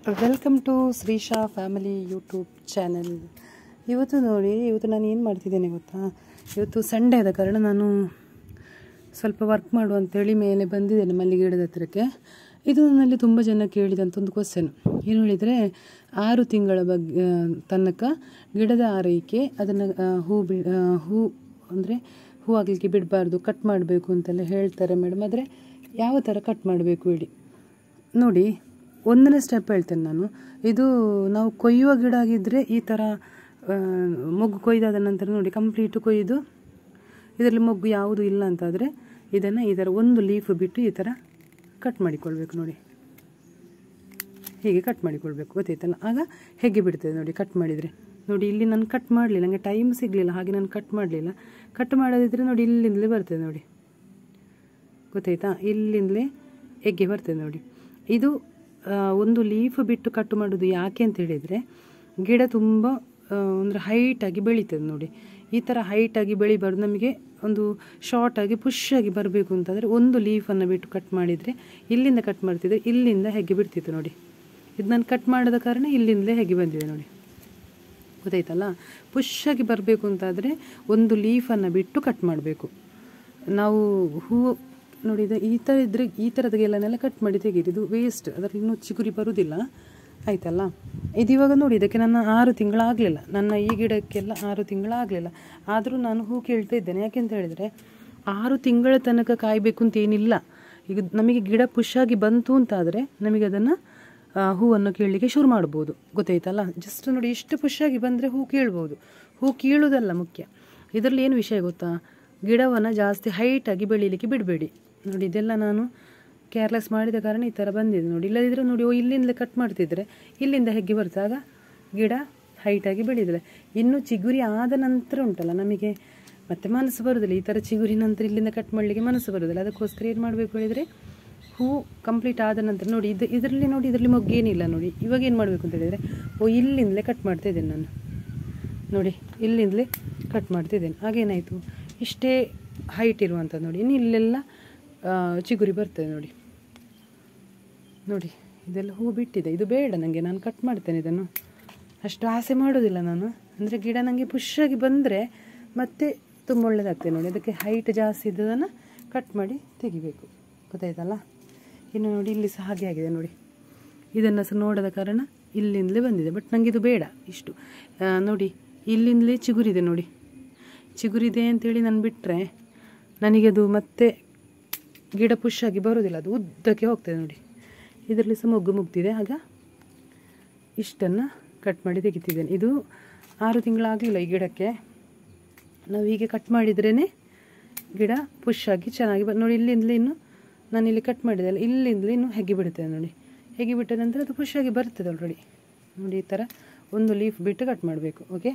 welcome to Shrisha family YouTube channel ಇವತ್ತು ನೋಡಿ ಇವತ್ತು ನಾನು ಏನು ಮಾಡ್ತಿದ್ದೇನೆ ಗೊತ್ತಾ ಇವತ್ತು ಸಂಡೇ ಆದ ಕಾರಣ ನಾನು ಸ್ವಲ್ಪ ವರ್ಕ್ ಮಾಡು ಅಂತೇಳಿ ಮೇಲೆ ಬಂದಿದ್ದೇನೆ ಮಲ್ಲಿಗೆ ಗಿಡದ ಹತ್ರಕ್ಕೆ ಇದು ನನ್ನಲ್ಲಿ ತುಂಬ ಜನ ಕೇಳಿದಂಥ ಒಂದು ಕ್ವಶನ್ ಏನು ಹೇಳಿದರೆ ಆರು ತಿಂಗಳ ಬಗ್ಗೆ ತನಕ ಗಿಡದ ಆರೈಕೆ ಅದನ್ನು ಹೂ ಬಿ ಆ, ಹೂ ಅಂದರೆ ಹೂ ಆಗಲಿಕ್ಕೆ ಬಿಡಬಾರ್ದು ಕಟ್ ಮಾಡಬೇಕು ಅಂತೆಲ್ಲ ಹೇಳ್ತಾರೆ ಮೇಡಮ್ ಆದರೆ ಯಾವ ಥರ ಕಟ್ ಮಾಡಬೇಕು ಹೇಳಿ ನೋಡಿ ಒಂದನೇ ಸ್ಟೆಪ್ ಹೇಳ್ತೇನೆ ನಾನು ಇದು ನಾವು ಕೊಯ್ಯುವ ಗಿಡ ಆಗಿದ್ದರೆ ಈ ಥರ ಆ, ಮೊಗ್ಗು ಕೊಯ್ದಾದ ನಂತರ ನೋಡಿ ಕಂಪ್ಲೀಟು ಕೊಯ್ದು ಇದರಲ್ಲಿ ಮೊಗ್ಗು ಯಾವುದು ಇಲ್ಲ ಅಂತಾದರೆ ಇದನ್ನು ಈ ಥರ ಒಂದು ಲೀಫ್ ಬಿಟ್ಟು ಈ ಥರ ಕಟ್ ಮಾಡಿಕೊಳ್ಬೇಕು ನೋಡಿ ಹೀಗೆ ಕಟ್ ಮಾಡಿಕೊಳ್ಬೇಕು ಗೊತ್ತಾಯ್ತಲ್ಲ ಆಗ ಹೇಗೆ ಬಿಡ್ತದೆ ನೋಡಿ ಕಟ್ ಮಾಡಿದರೆ ನೋಡಿ ಇಲ್ಲಿ ನಾನು ಕಟ್ ಮಾಡಲಿಲ್ಲ ನನಗೆ ಟೈಮ್ ಸಿಗಲಿಲ್ಲ ಹಾಗೆ ನಾನು ಕಟ್ ಮಾಡಲಿಲ್ಲ ಕಟ್ ಮಾಡೋದಿದ್ರೆ ನೋಡಿ ಇಲ್ಲಿಂದಲೇ ಬರ್ತದೆ ನೋಡಿ ಗೊತ್ತಾಯ್ತಾ ಇಲ್ಲಿಂದಲೇ ಎಗ್ಗೆ ಬರ್ತದೆ ನೋಡಿ ಇದು ಆ, ಒಂದು ಲೀಫ್ ಬಿಟ್ಟು ಕಟ್ ಮಾಡೋದು ಯಾಕೆ ಅಂತ ಹೇಳಿದರೆ ಗಿಡ ತುಂಬ ಅಂದರೆ ಹೈಟಾಗಿ ಬೆಳೀತದೆ ನೋಡಿ ಈ ಥರ ಹೈಟಾಗಿ ಬೆಳಿಬಾರ್ದು ನಮಗೆ ಒಂದು ಶಾರ್ಟಾಗಿ ಪುಷ್ಷಾಗಿ ಬರಬೇಕು ಅಂತಂದರೆ ಒಂದು ಲೀಫನ್ನು ಬಿಟ್ಟು ಕಟ್ ಮಾಡಿದರೆ ಇಲ್ಲಿಂದ ಕಟ್ ಮಾಡ್ತಿದ್ರೆ ಇಲ್ಲಿಂದ ಹೆಗ್ಗೆ ಬಿಡ್ತಿತ್ತು ನೋಡಿ ಇದು ನಾನು ಕಟ್ ಮಾಡದ ಕಾರಣ ಇಲ್ಲಿಂದಲೇ ಹೆಗ್ಗೆ ಬಂದಿದೆ ನೋಡಿ ಗೊತ್ತಾಯ್ತಲ್ಲ ಪುಷ್ಷಾಗಿ ಬರಬೇಕು ಅಂತಾದರೆ ಒಂದು ಲೀಫನ್ನು ಬಿಟ್ಟು ಕಟ್ ಮಾಡಬೇಕು ನಾವು ಹೂವು ನೋಡಿ ಇದು ಈ ಥರ ಇದ್ದರೆ ಈ ಥರದಗೆಲ್ಲನೆಲ್ಲ ಕಟ್ ಮಾಡಿ ತೆಗೀರಿ ಇದು ವೇಸ್ಟ್ ಅದರಲ್ಲಿ ಇನ್ನೂ ಚಿಗುರಿ ಬರುವುದಿಲ್ಲ ಆಯ್ತಲ್ಲ ಇದು ಇವಾಗ ನೋಡಿ ಇದಕ್ಕೆ ನನ್ನ ಆರು ತಿಂಗಳಾಗಲಿಲ್ಲ ನನ್ನ ಈ ಗಿಡಕ್ಕೆಲ್ಲ ಆರು ತಿಂಗಳಾಗಲಿಲ್ಲ ಆದರೂ ನಾನು ಹೂ ಕೇಳ್ತಾ ಇದ್ದೇನೆ ಯಾಕೆಂತ ಹೇಳಿದರೆ ಆರು ತಿಂಗಳ ತನಕ ಕಾಯಬೇಕು ಅಂತ ಏನಿಲ್ಲ ಈಗ ನಮಗೆ ಗಿಡ ಪುಷ್ಷಾಗಿ ಬಂತು ಅಂತಾದರೆ ನಮಗೆ ಅದನ್ನು ಆ, ಹೂವನ್ನು ಕೀಳಲಿಕ್ಕೆ ಶುರು ಮಾಡ್ಬೋದು ಗೊತ್ತಾಯ್ತಲ್ಲ ಜಸ್ಟ್ ನೋಡಿ ಇಷ್ಟು ಪುಷ್ಷಾಗಿ ಬಂದರೆ ಹೂ ಕೀಳ್ಬೋದು ಹೂ ಕೀಳುವುದಲ್ಲ ಮುಖ್ಯ ಇದರಲ್ಲಿ ಏನು ವಿಷಯ ಗೊತ್ತಾ ಗಿಡವನ್ನು ಜಾಸ್ತಿ ಹೈಟಾಗಿ ಬೆಳೀಲಿಕ್ಕೆ ಬಿಡಬೇಡಿ ನೋಡಿ ಇದೆಲ್ಲ ನಾನು ಕೇರ್ಲೆಸ್ ಮಾಡಿದ ಕಾರಣ ಈ ಥರ ಬಂದಿದೆ ನೋಡಿ ಇಲ್ಲದಿದ್ದರೆ ನೋಡಿ ಓ ಇಲ್ಲಿಂದಲೇ ಕಟ್ ಮಾಡ್ತಿದ್ರೆ ಇಲ್ಲಿಂದ ಹೆಗ್ಗೆ ಬರ್ತಾಗ ಗಿಡ ಹೈಟಾಗಿ ಬೆಳೆದಿದೆ ಇನ್ನು ಚಿಗುರಿ ಆದ ನಂತರ ಉಂಟಲ್ಲ ನಮಗೆ ಮತ್ತೆ ಮನಸ್ಸು ಬರೋದಿಲ್ಲ ಈ ಥರ ಚಿಗುರಿ ನಂತರ ಇಲ್ಲಿಂದ ಕಟ್ ಮಾಡಲಿಕ್ಕೆ ಮನಸ್ಸು ಬರೋದಿಲ್ಲ ಅದಕ್ಕೋಸ್ಕರ ಏನು ಮಾಡಬೇಕು ಹೇಳಿದರೆ ಹೂ ಕಂಪ್ಲೀಟ್ ಆದ ನಂತರ ನೋಡಿ ಇದು ಇದರಲ್ಲಿ ನೋಡಿ ಇದರಲ್ಲಿ ಮೊಗ್ಗೇನಿಲ್ಲ ನೋಡಿ ಇವಾಗ ಏನು ಮಾಡಬೇಕು ಅಂತ ಹೇಳಿದರೆ ಓ ಇಲ್ಲಿಂದಲೇ ಕಟ್ ಮಾಡ್ತಾ ಇದ್ದೇನೆ ನಾನು ನೋಡಿ ಇಲ್ಲಿಂದಲೇ ಕಟ್ ಮಾಡ್ತಿದ್ದೇನೆ ಆಗೇನಾಯಿತು ಇಷ್ಟೇ ಹೈಟ್ ಇರುವಂಥದ್ದು ನೋಡಿ ಇನ್ನು ಇಲ್ಲೆಲ್ಲ ಆ, ಚಿಗುರಿ ಬರ್ತದೆ ನೋಡಿ ನೋಡಿ ಇದೆಲ್ಲ ಹೂ ಬಿಟ್ಟಿದೆ ಇದು ಬೇಡ ನನಗೆ ನಾನು ಕಟ್ ಮಾಡ್ತೇನೆ ಇದನ್ನು ಅಷ್ಟು ಆಸೆ ಮಾಡೋದಿಲ್ಲ ನಾನು ಅಂದರೆ ಗಿಡ ನನಗೆ ಪುಷ್ಷಾಗಿ ಬಂದರೆ ಮತ್ತೆ ತುಂಬ ಒಳ್ಳೆಯದಾಗ್ತದೆ ನೋಡಿ ಅದಕ್ಕೆ ಹೈಟ್ ಜಾಸ್ತಿ ಇದ್ದದನ್ನು ಕಟ್ ಮಾಡಿ ತೆಗಿಬೇಕು ಗೊತ್ತಾಯ್ತಲ್ಲ ಇನ್ನು ನೋಡಿ ಇಲ್ಲಿ ಸಹ ಹಾಗೆ ಆಗಿದೆ ನೋಡಿ ಇದನ್ನು ಸಹ ನೋಡದ ಕಾರಣ ಇಲ್ಲಿಂದಲೇ ಬಂದಿದೆ ಬಟ್ ನನಗೆ ಇದು ಬೇಡ ಇಷ್ಟು ಆ, ನೋಡಿ ಇಲ್ಲಿಂದಲೇ ಚಿಗುರಿದೆ ನೋಡಿ ಚಿಗುರಿದೆ ಅಂತೇಳಿ ನಾನು ಬಿಟ್ಟರೆ ನನಗೆ ಅದು ಮತ್ತೆ ಗಿಡ ಪುಷ್ಷಾಗಿ ಬರೋದಿಲ್ಲ ಅದು ಉದ್ದಕ್ಕೆ ಹೋಗ್ತದೆ ನೋಡಿ ಇದರಲ್ಲಿ ಸಹ ಮೊಗ್ಗು ಮುಗ್ದಿದೆ ಆಗ ಇಷ್ಟನ್ನು ಕಟ್ ಮಾಡಿ ತೆಗಿತಿದ್ದೇನೆ ಇದು ಆರು ತಿಂಗಳಾಗಲಿಲ್ಲ ಈ ಗಿಡಕ್ಕೆ ನಾವು ಹೀಗೆ ಕಟ್ ಮಾಡಿದ್ರೇ ಗಿಡ ಪುಷ್ಷಾಗಿ ಚೆನ್ನಾಗಿ ಬ ನೋಡಿ ಇಲ್ಲಿಂದಲೇ ಇನ್ನು ನಾನು ಇಲ್ಲಿ ಕಟ್ ಮಾಡಿದೆ ಅಲ್ಲ ಇಲ್ಲಿಂದಲೇ ಇನ್ನು ಹೆಗ್ಗೆ ಬಿಡುತ್ತೆ ನೋಡಿ ಹೆಗ್ಗೆ ಬಿಟ್ಟ ನಂತರ ಅದು ಪುಷ್ಷಾಗಿ ಬರ್ತದೆ ಆಲ್ರೆಡಿ ನೋಡಿ ಈ ಥರ ಒಂದು ಲೀಫ್ ಬಿಟ್ಟು ಕಟ್ ಮಾಡಬೇಕು ಓಕೆ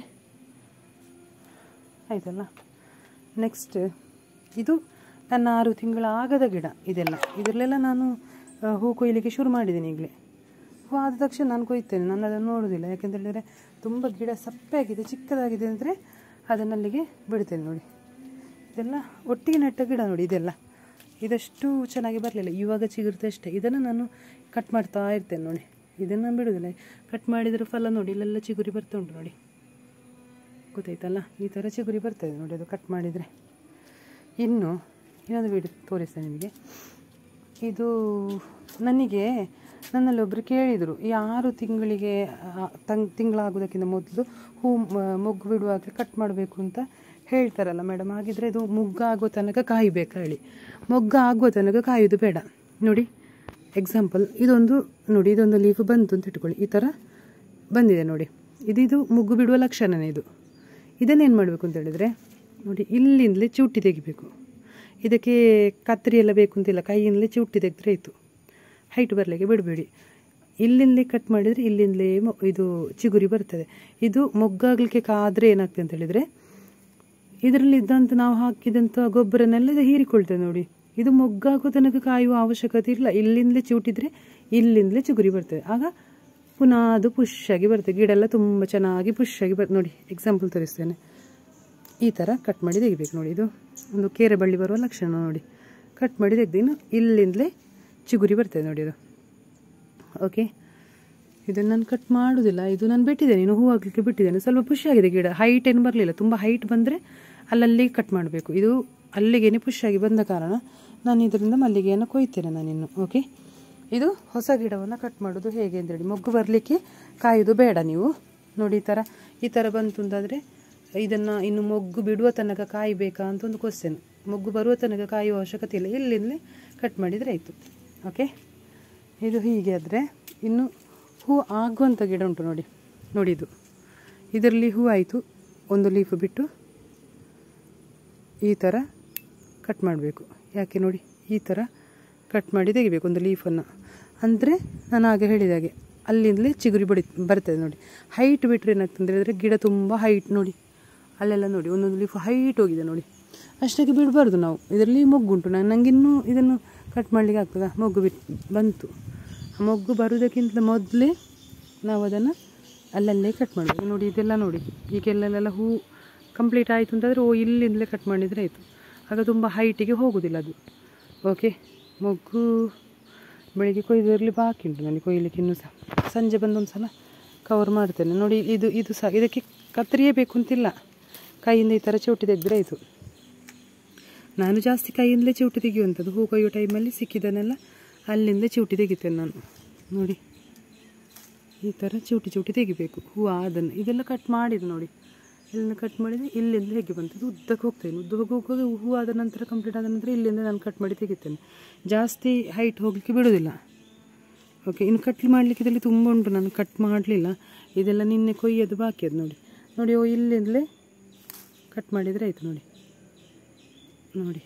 ಆಯ್ತಲ್ಲ ನೆಕ್ಸ್ಟ್ ಇದು ನನ್ನ ಆರು ತಿಂಗಳ ಆಗದ ಗಿಡ ಇದೆಲ್ಲ ಇದರಲ್ಲೆಲ್ಲ ನಾನು ಆ, ಹೂ ಕೊಯ್ಲಿಕ್ಕೆ ಶುರು ಮಾಡಿದ್ದೀನಿ ಈಗಲೇ ಹೂ ಆದ ತಕ್ಷಣ ನಾನು ಕೊಯ್ತೇನೆ ನಾನು ಅದನ್ನು ನೋಡೋದಿಲ್ಲ ಯಾಕೆಂತ ಹೇಳಿದರೆ ತುಂಬ ಗಿಡ ಸಪ್ಪೆ ಆಗಿದೆ ಚಿಕ್ಕದಾಗಿದೆ ಅಂದರೆ ಅದನ್ನು ಅಲ್ಲಿಗೆ ಬಿಡ್ತೇನೆ ನೋಡಿ ಇದೆಲ್ಲ ಒಟ್ಟಿಗೆ ನೆಟ್ಟ ಗಿಡ ನೋಡಿ ಇದೆಲ್ಲ ಇದಷ್ಟು ಚೆನ್ನಾಗಿ ಬರಲಿಲ್ಲ ಇವಾಗ ಚಿಗುರುತ್ತೆ ಅಷ್ಟೇ ಇದನ್ನು ನಾನು ಕಟ್ ಮಾಡ್ತಾ ಇರ್ತೇನೆ ನೋಡಿ ಇದನ್ನು ಬಿಡೋದಿಲ್ಲ ಕಟ್ ಮಾಡಿದರೆ ಫಲ ನೋಡಿ ಇಲ್ಲೆಲ್ಲ ಚಿಗುರಿ ಬರ್ತಾ ಉಂಟು ನೋಡಿ ಗೊತ್ತಾಯ್ತಲ್ಲ ಈ ಥರ ಚಿಗುರಿ ಬರ್ತದೆ ನೋಡಿ ಅದು ಕಟ್ ಮಾಡಿದರೆ ಇನ್ನು ಇನ್ನೊಂದು ವಿಡಿಯೋ ತೋರಿಸ್ತೇನೆ ನಿಮಗೆ ಇದು ನನಗೆ ನನ್ನಲ್ಲಿ ಒಬ್ಬರು ಕೇಳಿದರು ಈ ಆರು ತಿಂಗಳಿಗೆ ಆ, ತಂಗ್ ತಿಂಗಳಾಗೋದಕ್ಕಿಂತ ಮೊದಲು ಹೂ ಮ- ಮೊಗ್ಗು ಬಿಡುವಾಗಲೇ ಕಟ್ ಮಾಡಬೇಕು ಅಂತ ಹೇಳ್ತಾರಲ್ಲ ಮೇಡಮ್ ಹಾಗಿದ್ರೆ ಇದು ಮೊಗ್ಗಾಗೋ ತನಕ ಕಾಯಬೇಕು ಹೇಳಿ ಮೊಗ್ಗ ಆಗುವ ತನಕ ಕಾಯೋದು ಬೇಡ ನೋಡಿ ಎಕ್ಸಾಂಪಲ್ ಇದೊಂದು ನೋಡಿ ಇದೊಂದು ಲೀಫ್ ಬಂತು ಅಂತ ಇಟ್ಕೊಳ್ಳಿ ಈ ಥರ ಬಂದಿದೆ ನೋಡಿ ಇದು ಇದು ಮುಗ್ಗು ಬಿಡುವ ಲಕ್ಷಣನೇ ಇದು ಇದನ್ನೇನು ಮಾಡಬೇಕು ಅಂತ ಹೇಳಿದರೆ ನೋಡಿ ಇಲ್ಲಿಂದಲೇ ಚೂಟಿ ತೆಗಿಬೇಕು ಇದಕ್ಕೆ ಕತ್ತರಿ ಎಲ್ಲ ಬೇಕು ಅಂತಿಲ್ಲ ಕೈಯಿಂದಲೇ ಚೂಟಿ ತೆಗೆದ್ರೆ ಆಯಿತು ಹೈಟ್ ಬರಲಿಕ್ಕೆ ಬಿಡಬೇಡಿ ಇಲ್ಲಿಂದಲೇ ಕಟ್ ಮಾಡಿದರೆ ಇಲ್ಲಿಂದಲೇ ಮೊ- ಇದು ಚಿಗುರಿ ಬರ್ತದೆ ಇದು ಮೊಗ್ಗಾಗಲಿಕ್ಕೆ ಕಾದರೆ ಏನಾಗ್ತದೆ ಅಂತ ಹೇಳಿದರೆ ಇದರಲ್ಲಿ ಇದ್ದಂಥ ನಾವು ಹಾಕಿದಂಥ ಗೊಬ್ಬರನೆಲ್ಲ ಇದು ಹೀರಿಕೊಳ್ತದೆ ನೋಡಿ ಇದು ಮೊಗ್ಗಾಗೋ ತನಕ ಕಾಯುವ ಅವಶ್ಯಕತೆ ಇಲ್ಲ ಇಲ್ಲಿಂದಲೇ ಚೂಟಿದ್ರೆ ಇಲ್ಲಿಂದಲೇ ಚಿಗುರಿ ಬರ್ತದೆ ಆಗ ಪುನಃ ಅದು ಪುಷ್ಷಾಗಿ ಬರ್ತದೆ ಗಿಡ ಎಲ್ಲ ತುಂಬ ಚೆನ್ನಾಗಿ ಪುಷ್ಷಾಗಿ ಬರ್ತದೆ ನೋಡಿ ಎಕ್ಸಾಂಪಲ್ ತೋರಿಸ್ತೇನೆ ಈ ಥರ ಕಟ್ ಮಾಡಿ ತೆಗಿಬೇಕು ನೋಡಿ ಇದು ಒಂದು ಕೇರೆ ಬಳ್ಳಿ ಬರುವ ಲಕ್ಷಣ ನೋಡಿ ಕಟ್ ಮಾಡಿ ತೆಗೆದು ಇನ್ನು ಇಲ್ಲಿಂದಲೇ ಚಿಗುರಿ ಬರ್ತದೆ ನೋಡಿ ಅದು ಓಕೆ ಇದನ್ನು ನಾನು ಕಟ್ ಮಾಡೋದಿಲ್ಲ ಇದು ನಾನು ಬಿಟ್ಟಿದ್ದೇನೆ ಇನ್ನು ಹೂ ಹಾಕಲಿಕ್ಕೆ ಬಿಟ್ಟಿದ್ದೇನೆ ಸ್ವಲ್ಪ ಪುಷ್ ಆಗಿದೆ ಗಿಡ ಹೈಟ್ ಏನು ಬರಲಿಲ್ಲ ತುಂಬ ಹೈಟ್ ಬಂದರೆ ಅಲ್ಲಲ್ಲಿ ಕಟ್ ಮಾಡಬೇಕು ಇದು ಅಲ್ಲಿಗೇನೆ ಪುಷ್ ಆಗಿ ಬಂದ ಕಾರಣ ನಾನು ಇದರಿಂದ ಮಲ್ಲಿಗೆಯನ್ನು ಕೊಯ್ತೇನೆ ನಾನಿನ್ನು ಓಕೆ ಇದು ಹೊಸ ಗಿಡವನ್ನು ಕಟ್ ಮಾಡೋದು ಹೇಗೆ ಅಂತೇಳಿ ಮೊಗ್ಗು ಬರಲಿಕ್ಕೆ ಕಾಯೋದು ಬೇಡ ನೀವು ನೋಡಿ ಈ ಥರ ಈ ಥರ ಬಂತು ಅಂತಂದರೆ ಇದನ್ನು ಇನ್ನು ಮೊಗ್ಗು ಬಿಡುವ ತನಕ ಕಾಯಬೇಕಾ ಅಂತ ಒಂದು ಕ್ವಶನ್ ಮೊಗ್ಗು ಬರುವ ತನಕ ಕಾಯುವ ಅವಶ್ಯಕತೆ ಇಲ್ಲ ಇಲ್ಲಿಂದಲೇ ಕಟ್ ಮಾಡಿದರೆ ಆಯಿತು ಓಕೆ ಇದು ಹೀಗೆ ಆದರೆ ಇನ್ನು ಹೂ ಆಗುವಂಥ ಗಿಡ ಉಂಟು ನೋಡಿ ನೋಡಿ ಇದು ಇದರಲ್ಲಿ ಹೂ ಆಯಿತು ಒಂದು ಲೀಫ್ ಬಿಟ್ಟು ಈ ಥರ ಕಟ್ ಮಾಡಬೇಕು ಯಾಕೆ ನೋಡಿ ಈ ಥರ ಕಟ್ ಮಾಡಿ ತೆಗಿಬೇಕು ಒಂದು ಲೀಫನ್ನು ಅಂದರೆ ನಾನು ಆಗ ಹೇಳಿದ ಹಾಗೆ ಅಲ್ಲಿಂದಲೇ ಚಿಗುರಿ ಬಡಿ ಬರ್ತದೆ ನೋಡಿ ಹೈಟ್ ಬಿಟ್ಟರೆ ಏನಾಗ್ತದೆ ಹೇಳಿದರೆ ಗಿಡ ತುಂಬ ಹೈಟ್ ನೋಡಿ ಅಲ್ಲೆಲ್ಲ ನೋಡಿ ಒಂದೊಂದು ಲೀಫ್ ಹೈಟ್ ಹೋಗಿದೆ ನೋಡಿ ಅಷ್ಟಕ್ಕೆ ಬಿಡಬಾರ್ದು ನಾವು ಇದರಲ್ಲಿ ಮೊಗ್ಗುಂಟು ನಾನು ನನಗಿನ್ನೂ ಇದನ್ನು ಕಟ್ ಮಾಡಲಿಕ್ಕೆ ಆಗ್ತದ ಮೊಗ್ಗು ಬಿಟ್ಟು ಬಂತು ಆ ಮೊಗ್ಗು ಬರುವುದಕ್ಕಿಂತ ಮೊದಲೇ ನಾವು ಅದನ್ನು ಅಲ್ಲಲ್ಲೇ ಕಟ್ ಮಾಡಬೇಕು ನೋಡಿ ಇದೆಲ್ಲ ನೋಡಿ ಈಗೆಲ್ಲೆಲ್ಲ ಹೂ ಕಂಪ್ಲೀಟ್ ಆಯಿತು ಅಂತಂದರೆ ಓ ಇಲ್ಲಿಂದಲೇ ಕಟ್ ಮಾಡಿದರೆ ಆಯಿತು ಆಗ ತುಂಬ ಹೈಟಿಗೆ ಹೋಗೋದಿಲ್ಲ ಅದು ಓಕೆ ಮೊಗ್ಗು ಬೆಳಿಗ್ಗೆ ಕೊಯ್ದರಲ್ಲಿ ಬಾಕಿ ಉಂಟು ನನಗೆ ಕೊಯ್ಲಿಕ್ಕೆ ಇನ್ನೂ ಸಹ ಸಂಜೆ ಬಂದೊಂದು ಸಲ ಕವರ್ ಮಾಡ್ತೇನೆ ನೋಡಿ ಇದು ಇದು ಸಹ ಇದಕ್ಕೆ ಕತ್ತರಿಯೇ ಬೇಕು ಅಂತಿಲ್ಲ ಕೈಯಿಂದ ಈ ಥರ ಚೌಟಿ ತೆಗೆದ್ರೆ ಆಯಿತು ನಾನು ಜಾಸ್ತಿ ಕೈಯಿಂದಲೇ ಚಿವುಟಿ ತೆಗೆಯುವಂಥದ್ದು ಹೂ ಕೊಯ್ಯೋ ಟೈಮಲ್ಲಿ ಸಿಕ್ಕಿದ್ದನ್ನೆಲ್ಲ ಅಲ್ಲಿಂದ ಚಿವುಟಿ ತೆಗಿತೇನೆ ನಾನು ನೋಡಿ ಈ ಥರ ಚಿವುಟಿ ಚಿವುಟಿ ತೆಗಿಬೇಕು ಹೂ ಅದನ್ನು ಇದೆಲ್ಲ ಕಟ್ ಮಾಡಿದ್ದು ನೋಡಿ ಇಲ್ಲಿಂದ ಕಟ್ ಮಾಡಿದರೆ ಇಲ್ಲಿಂದ ಹೇಗೆ ಬಂತು ಇದು ಉದ್ದಕ್ಕೆ ಹೋಗ್ತೇನೆ ಉದ್ದ ಹೋಗಿ ಹೋಗೋದು ಹೂ ಆದ ನಂತರ ಕಂಪ್ಲೀಟ್ ಆದ ನಂತರ ಇಲ್ಲಿಂದ ನಾನು ಕಟ್ ಮಾಡಿ ತೆಗಿತೇನೆ ಜಾಸ್ತಿ ಹೈಟ್ ಹೋಗಲಿಕ್ಕೆ ಬಿಡೋದಿಲ್ಲ ಓಕೆ ಇನ್ನು ಕಟ್ ಮಾಡಲಿಕ್ಕೆ ಇದರಲ್ಲಿ ತುಂಬ ಉಂಟು ನಾನು ಕಟ್ ಮಾಡಲಿಲ್ಲ ಇದೆಲ್ಲ ನಿನ್ನೆ ಕೊಯ್ಯೋದು ಬಾಕಿ ಅದು ನೋಡಿ ನೋಡಿ ಓ ಇಲ್ಲಿಂದಲೇ ಕಟ್ ಮಾಡಿದರೆ ಆಯಿತು ನೋಡಿ ನೋಡಿ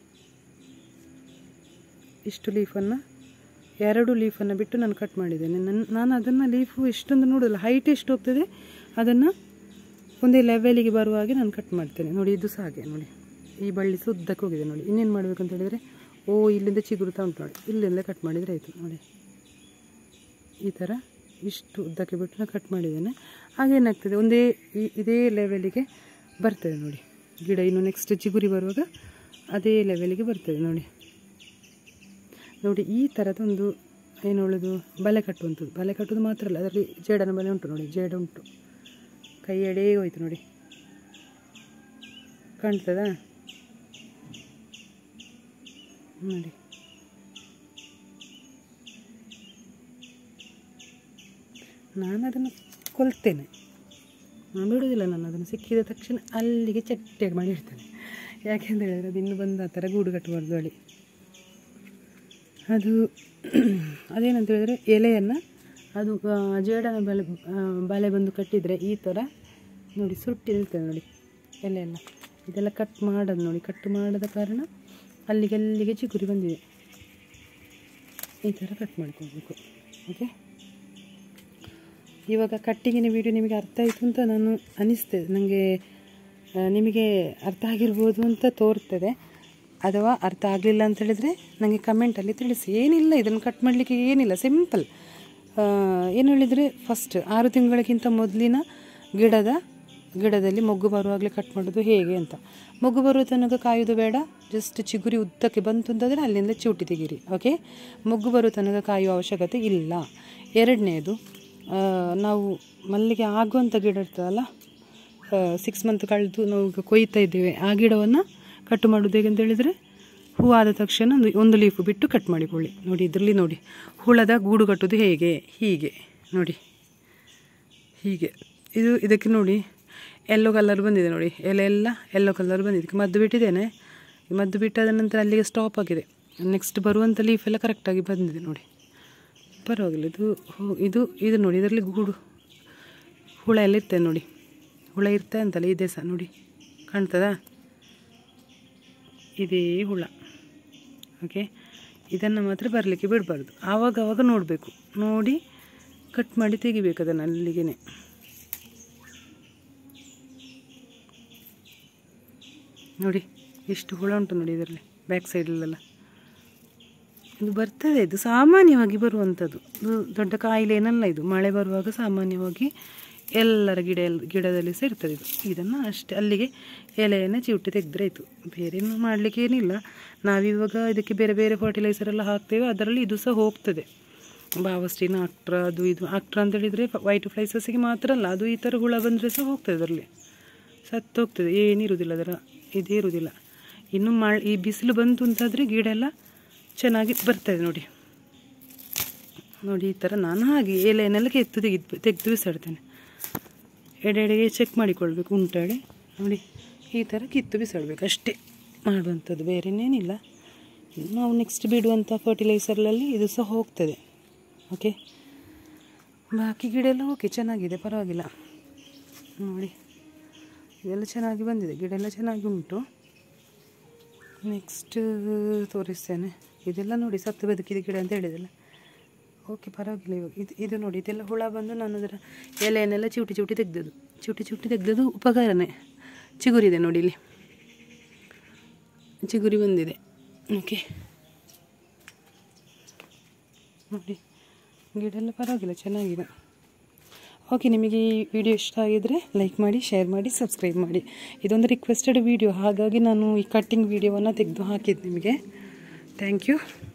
ಇಷ್ಟು ಲೀಫನ್ನು ಎರಡು ಲೀಫನ್ನು ಬಿಟ್ಟು ನಾನು ಕಟ್ ಮಾಡಿದ್ದೇನೆ ನನ್ನ ನಾನು ಅದನ್ನು ಲೀಫು ಎಷ್ಟೊಂದು ನೋಡೋಲ್ಲ ಹೈಟ್ ಎಷ್ಟು ಹೋಗ್ತದೆ ಅದನ್ನು ಒಂದೇ ಲೆವೆಲಿಗೆ ಬರುವ ಹಾಗೆ ನಾನು ಕಟ್ ಮಾಡ್ತೇನೆ ನೋಡಿ ಇದು ಸಹ ಹಾಗೆ ನೋಡಿ ಈ ಬಳ್ಳಿ ಸುದ್ದಕ್ಕೆ ಹೋಗಿದೆ ನೋಡಿ ಇನ್ನೇನು ಮಾಡಬೇಕು ಅಂತ ಹೇಳಿದರೆ ಓ ಇಲ್ಲಿಂದ ಚಿಗುರುತ್ತಾ ಉಂಟು ನೋಡಿ ಇಲ್ಲಿಂದ ಕಟ್ ಮಾಡಿದರೆ ಆಯಿತು ನೋಡಿ ಈ ಥರ ಇಷ್ಟು ಉದ್ದಕ್ಕೆ ಬಿಟ್ಟು ನಾನು ಕಟ್ ಮಾಡಿದ್ದೇನೆ ಹಾಗೇನಾಗ್ತದೆ ಒಂದೇ ಈ- ಇದೇ ಲೆವೆಲಿಗೆ ಬರ್ತದೆ ನೋಡಿ ಗಿಡ ಇನ್ನು ನೆಕ್ಸ್ಟ್ ಚಿಗುರಿ ಬರುವಾಗ ಅದೇ ಲೆವೆಲಿಗೆ ಬರ್ತದೆ ನೋಡಿ ನೋಡಿ ಈ ಥರದೊಂದು ಏನು ಹೇಳೋದು ಬಲೆ ಕಟ್ಟುವಂಥದ್ದು ಬಲೆ ಕಟ್ಟುವುದು ಮಾತ್ರ ಅಲ್ಲ ಅದರಲ್ಲಿ ಜೇಡನ ಬಲೆ ಉಂಟು ನೋಡಿ ಜೇಡ ಉಂಟು ಕೈ ಎಡೇ ಹೋಯ್ತು ನೋಡಿ ಕಾಣ್ತದಾ ನೋಡಿ ನಾನು ಅದನ್ನು ಕೊಲ್ತೇನೆ ನಾನು ಬಿಡೋದಿಲ್ಲ ನಾನು ಅದನ್ನು ಸಿಕ್ಕಿದ ತಕ್ಷಣ ಅಲ್ಲಿಗೆ ಚಟ್ಟೆಗೆ ಮಾಡಿ ಇಡ್ತೇನೆ ಯಾಕೆಂತ ಹೇಳಿದ್ರೆ ಅದು ಇನ್ನು ಬಂದು ಆ ಥರ ಗೂಡು ಕಟ್ಟಬಾರ್ದು ಅಳಿ ಅದು ಅದೇನಂತ ಹೇಳಿದರೆ ಎಲೆಯನ್ನು ಅದು ಆ, ಜೇಡನ ಬಲೆ ಆ, ಬಲೆ ಬಂದು ಕಟ್ಟಿದರೆ ಈ ಥರ ನೋಡಿ ಸುಟ್ಟಿ ನಿಲ್ತದೆ ನೋಡಿ ಎಲೆ ಎಲ್ಲ ಇದೆಲ್ಲ ಕಟ್ ಮಾಡೋದು ನೋಡಿ ಕಟ್ ಮಾಡದ ಕಾರಣ ಅಲ್ಲಿಗೆ ಅಲ್ಲಿಗೆ ಚಿಗುರಿ ಬಂದಿದೆ ಈ ಥರ ಕಟ್ ಮಾಡ್ಕೊಳ್ಬೇಕು ಓಕೆ ಇವಾಗ ಕಟ್ಟಿಗಿನ ವಿಡಿಯೋ ನಿಮಗೆ ಅರ್ಥ ಆಯಿತು ಅಂತ ನಾನು ಅನಿಸ್ತದೆ ನನಗೆ ಆ, ನಿಮಗೆ ಅರ್ಥ ಆಗಿರ್ಬೋದು ಅಂತ ತೋರ್ತದೆ ಅಥವಾ ಅರ್ಥ ಆಗಲಿಲ್ಲ ಅಂತ ಹೇಳಿದರೆ ನನಗೆ ಕಮೆಂಟಲ್ಲಿ ತಿಳಿಸಿ ಏನಿಲ್ಲ ಇದನ್ನು ಕಟ್ ಮಾಡಲಿಕ್ಕೆ ಏನಿಲ್ಲ ಸಿಂಪಲ್ ಏನು ಹೇಳಿದರೆ ಫಸ್ಟ್ ಆರು ತಿಂಗಳಿಗಿಂತ ಮೊದಲಿನ ಗಿಡದ ಗಿಡದಲ್ಲಿ ಮೊಗ್ಗು ಬರುವಾಗಲೇ ಕಟ್ ಮಾಡೋದು ಹೇಗೆ ಅಂತ ಮೊಗ್ಗು ಬರುವ ತನಕ ಕಾಯೋದು ಬೇಡ ಜಸ್ಟ್ ಚಿಗುರಿ ಉದ್ದಕ್ಕೆ ಬಂತು ಅಂತಂದರೆ ಅಲ್ಲಿಂದ ಚೂಟಿ ತೆಗೀರಿ ಓಕೆ ಮೊಗ್ಗು ಬರುವ ತನಕ ಕಾಯುವ ಅವಶ್ಯಕತೆ ಇಲ್ಲ ಎರಡನೇದು ಆ, ನಾವು ಮಲ್ಲಿಗೆ ಆಗುವಂಥ ಗಿಡ ಇರ್ತದಲ್ಲ ಸಿಕ್ಸ್ ಮಂತ್ ಕಳೆದು ನಾವು ಈಗ ಕೊಯ್ತಾ ಇದ್ದೇವೆ ಆ ಗಿಡವನ್ನು ಕಟ್ ಮಾಡೋದು ಹೇಗೆ ಅಂತ ಹೇಳಿದರೆ ಹೂ ಆದ ತಕ್ಷಣ ಒಂದು ಒಂದು ಲೀಫು ಬಿಟ್ಟು ಕಟ್ ಮಾಡಿಕೊಳ್ಳಿ ನೋಡಿ ಇದರಲ್ಲಿ ನೋಡಿ ಹುಳದ ಗೂಡು ಕಟ್ಟೋದು ಹೇಗೆ ಹೀಗೆ ನೋಡಿ ಹೀಗೆ ಇದು ಇದಕ್ಕೆ ನೋಡಿ ಎಲ್ಲೋ ಕಲರ್ ಬಂದಿದೆ ನೋಡಿ ಎಲೆ ಎಲ್ಲ ಎಲ್ಲೋ ಕಲರ್ ಬಂದಿದೆ ಇದಕ್ಕೆ ಮದ್ದು ಬಿಟ್ಟಿದ್ದೇನೆ ಈ ಮದ್ದು ಬಿಟ್ಟಾದ ನಂತರ ಅಲ್ಲಿಗೆ ಸ್ಟಾಪ್ ಆಗಿದೆ ನೆಕ್ಸ್ಟ್ ಬರುವಂಥ ಲೀಫ್ ಎಲ್ಲ ಕರೆಕ್ಟಾಗಿ ಬಂದಿದೆ ನೋಡಿ ಪರವಾಗಿಲ್ಲ ಇದು ಹೋ- ಇದು ಇದು ನೋಡಿ ಇದರಲ್ಲಿ ಗೂಡು ಹುಳ ಎಲ್ಲ ಇರ್ತದೆ ನೋಡಿ ಹುಳ ಇರ್ತದೆ ಅಂತಲ್ಲ ಇದೆ ಸಹ ನೋಡಿ ಕಾಣ್ತದಾ ಇದೇ ಹುಳ ಓಕೆ ಇದನ್ನು ಮಾತ್ರ ಬರಲಿಕ್ಕೆ ಬಿಡಬಾರ್ದು ಆವಾಗ ಆವಾಗ ನೋಡಬೇಕು ನೋಡಿ ಕಟ್ ಮಾಡಿ ತೆಗಿಬೇಕು ಅದನ್ನು ಅಲ್ಲಿಗೆ ನೋಡಿ ಎಷ್ಟು ಹುಳ ಉಂಟು ನೋಡಿ ಇದರಲ್ಲಿ ಬ್ಯಾಕ್ ಸೈಡಲ್ಲೆಲ್ಲ ಇದು ಬರ್ತದೆ ಇದು ಸಾಮಾನ್ಯವಾಗಿ ಬರುವಂಥದ್ದು ಇದು ದೊಡ್ಡ ಕಾಯಿಲೆ ಏನಲ್ಲ ಇದು ಮಳೆ ಬರುವಾಗ ಸಾಮಾನ್ಯವಾಗಿ ಎಲ್ಲರ ಗಿಡ ಎಲ್ ಗಿಡದಲ್ಲಿ ಸಹ ಇರ್ತದೆ ಇದು ಇದನ್ನು ಅಷ್ಟೇ ಅಲ್ಲಿಗೆ ಎಲೆಯನ್ನು ಚಿವುಟಿ ತೆಗೆದ್ರೆ ಆಯಿತು ಬೇರೇನು ಮಾಡಲಿಕ್ಕೆ ಏನಿಲ್ಲ ನಾವಿವಾಗ ಇದಕ್ಕೆ ಬೇರೆ ಬೇರೆ ಫರ್ಟಿಲೈಸರ್ ಎಲ್ಲ ಹಾಕ್ತೇವೆ ಅದರಲ್ಲಿ ಇದು ಸಹ ಹೋಗ್ತದೆ ಬಾವಸ್ಟಿನ ಆಕ್ಟ್ರ ಅದು ಇದು ಆಕ್ಟ್ರ ಅಂತ ಹೇಳಿದರೆ ವೈಟ್ ಫ್ಲೈಸಸ್ಸಿಗೆ ಮಾತ್ರ ಅಲ್ಲ ಅದು ಈ ಥರ ಹುಳ ಬಂದರೆ ಸಹ ಹೋಗ್ತದೆ ಅದರಲ್ಲಿ ಸತ್ತು ಹೋಗ್ತದೆ ಏನಿರುವುದಿಲ್ಲ ಅದರ ಇದೇ ಇರುವುದಿಲ್ಲ ಇನ್ನು ಮಳೆ ಈ ಬಿಸಿಲು ಬಂತು ಅಂತಾದರೆ ಗಿಡ ಎಲ್ಲ ಚೆನ್ನಾಗಿ ಬರ್ತದೆ ನೋಡಿ ನೋಡಿ ಈ ಥರ ನಾನು ಹಾಗೆ ಎಲೆಯನ್ನೆಲ್ಲ ಕೆತ್ತು ತೆಗೆದು ತೆಗೆದು ಬಿಸಾಡ್ತೇನೆ ಎಡೆಡೆಗೆ ಚೆಕ್ ಮಾಡಿಕೊಳ್ಬೇಕು ಉಂಟಾಡಿ ನೋಡಿ ಈ ಥರ ಕಿತ್ತು ಬಿಸಾಡಬೇಕು ಅಷ್ಟೇ ಮಾಡುವಂಥದ್ದು ಬೇರೆನೇನಿಲ್ಲ ನಾವು ನೆಕ್ಸ್ಟ್ ಬಿಡುವಂಥ ಫರ್ಟಿಲೈಸರ್ನಲ್ಲಿ ಇದು ಸಹ ಹೋಗ್ತದೆ ಓಕೆ ಬಾಕಿ ಗಿಡ ಎಲ್ಲ ಓಕೆ ಚೆನ್ನಾಗಿದೆ ಪರವಾಗಿಲ್ಲ ನೋಡಿ ಇದೆಲ್ಲ ಚೆನ್ನಾಗಿ ಬಂದಿದೆ ಗಿಡ ಎಲ್ಲ ಚೆನ್ನಾಗಿ ಉಂಟು ನೆಕ್ಸ್ಟ್ ತೋರಿಸ್ತೇನೆ ಇದೆಲ್ಲ ನೋಡಿ ಸತ್ತು ಬದುಕಿದ ಗಿಡ ಅಂತ ಹೇಳಿದೆಲ್ಲ ಓಕೆ ಪರವಾಗಿಲ್ಲ ಇವಾಗ ಇದು ಇದು ನೋಡಿ ಇದೆಲ್ಲ ಹುಳ ಬಂದು ನಾನು ಅದರ ಎಲೆಯನ್ನೆಲ್ಲ ಚಿವುಟಿ ಚಿವುಟಿ ತೆಗ್ದದ್ದು ಚಿವುಟಿ ಚಿವುಟಿ ತೆಗ್ದದ್ದು ಉಪಕಾರನೇ ಚಿಗುರಿದೆ ನೋಡಿ ಇಲ್ಲಿ ಚಿಗುರಿ ಬಂದಿದೆ ಓಕೆ ನೋಡಿ ಗಿಡ ಎಲ್ಲ ಪರವಾಗಿಲ್ಲ ಚೆನ್ನಾಗಿದೆ ಓಕೆ ನಿಮಗೆ ಈ ವಿಡಿಯೋ ಇಷ್ಟ ಆಗಿದರೆ ಲೈಕ್ ಮಾಡಿ ಶೇರ್ ಮಾಡಿ ಸಬ್ಸ್ಕ್ರೈಬ್ ಮಾಡಿ ಇದೊಂದು ರಿಕ್ವೆಸ್ಟೆಡ್ ವಿಡಿಯೋ ಹಾಗಾಗಿ ನಾನು ಈ ಕಟ್ಟಿಂಗ್ ವಿಡಿಯೋವನ್ನು ತೆಗೆದು ಹಾಕಿದ್ದು ನಿಮಗೆ ಥ್ಯಾಂಕ್ ಯು